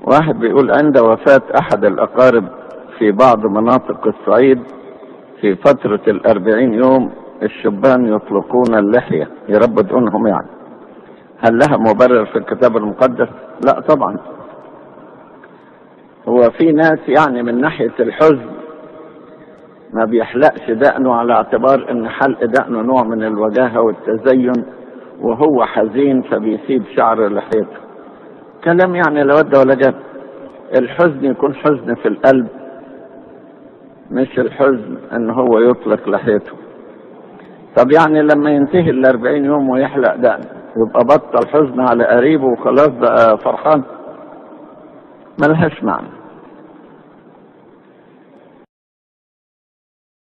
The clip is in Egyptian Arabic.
واحد بيقول عند وفاة أحد الأقارب في بعض مناطق الصعيد في فترة الأربعين يوم الشبان يطلقون اللحية يربوا دقونهم يعني هل لها مبرر في الكتاب المقدس؟ لا طبعا هو في ناس يعني من ناحية الحزن ما بيحلقش دقنه على اعتبار ان حلق دقنه نوع من الوجاهة والتزين وهو حزين فبيسيب شعر لحيته كلام يعني لا ود ولا جاب الحزن يكون حزن في القلب مش الحزن ان هو يطلق لحيته طب يعني لما ينتهي الاربعين يوم ويحلق دقن يبقى بطل حزن على قريبه وخلاص بقى فرحان ملهاش معنى